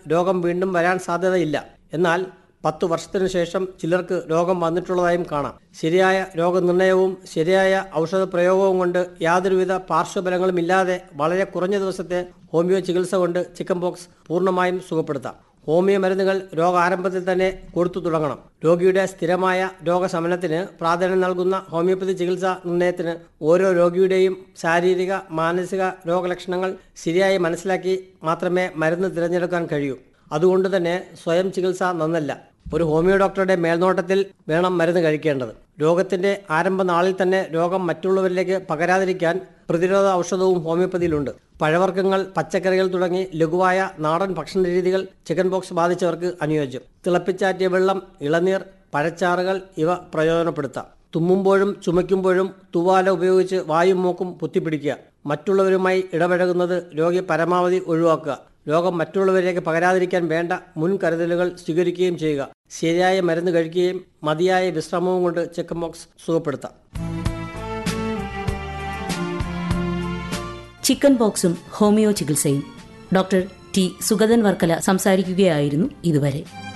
രോഗം വീണ്ടും വരാൻ സാധ്യതയില്ല എന്നാൽ പത്തു വർഷത്തിനു ശേഷം ചിലർക്ക് രോഗം വന്നിട്ടുള്ളതായും കാണാം ശരിയായ രോഗനിർണയവും ശരിയായ ഔഷധ പ്രയോഗവും കൊണ്ട് യാതൊരുവിധ പാർശ്വഫലങ്ങളും ഇല്ലാതെ വളരെ കുറഞ്ഞ ദിവസത്തെ ഹോമിയോ ചികിത്സ കൊണ്ട് ചിക്കൻ പോക്സ് പൂർണ്ണമായും സുഖപ്പെടുത്താം ഹോമിയോ മരുന്നുകൾ രോഗാരംഭത്തിൽ തന്നെ കൊടുത്തു തുടങ്ങണം രോഗിയുടെ സ്ഥിരമായ രോഗശമനത്തിന് പ്രാധാന്യം നൽകുന്ന ഹോമിയോപ്പതി ചികിത്സാ നിർണയത്തിന് ഓരോ രോഗിയുടെയും ശാരീരിക മാനസിക രോഗലക്ഷണങ്ങൾ ശരിയായി മനസ്സിലാക്കി മാത്രമേ മരുന്ന് തിരഞ്ഞെടുക്കാൻ കഴിയൂ അതുകൊണ്ട് തന്നെ സ്വയം ചികിത്സ നന്നല്ല ഒരു ഹോമിയോ ഡോക്ടറുടെ മേൽനോട്ടത്തിൽ വേണം മരുന്ന് കഴിക്കേണ്ടത് രോഗത്തിന്റെ ആരംഭ നാളിൽ തന്നെ രോഗം മറ്റുള്ളവരിലേക്ക് പകരാതിരിക്കാൻ പ്രതിരോധ ഔഷധവും ഹോമിയോപ്പതിയിലുണ്ട് പഴവർഗ്ഗങ്ങൾ പച്ചക്കറികൾ തുടങ്ങി ലഘുവായ നാടൻ ഭക്ഷണ രീതികൾ ചിക്കൻ പോക്സ് ബാധിച്ചവർക്ക് അനുയോജ്യം തിളപ്പിച്ചാറ്റിയ വെള്ളം ഇളനീർ പഴച്ചാറുകൾ ഇവ പ്രയോജനപ്പെടുത്താം തുമ്മുമ്പോഴും ചുമയ്ക്കുമ്പോഴും തുവാല ഉപയോഗിച്ച് വായും മൂക്കും പൊത്തിപ്പിടിക്കുക മറ്റുള്ളവരുമായി ഇടപഴകുന്നത് രോഗി പരമാവധി ഒഴിവാക്കുക രോഗം മറ്റുള്ളവരിലേക്ക് പകരാതിരിക്കാൻ വേണ്ട മുൻകരുതലുകൾ സ്വീകരിക്കുകയും ചെയ്യുക ശരിയായ മരുന്ന് കഴിക്കുകയും മതിയായ വിശ്രമവും കൊണ്ട് ചിക്കൻ പോക്സ് സുഖപ്പെടുത്താം ചിക്കൻ പോക്സും ഹോമിയോ ചികിത്സയും ഡോക്ടർ ടി സുഗതൻ വർക്കല സംസാരിക്കുകയായിരുന്നു ഇതുവരെ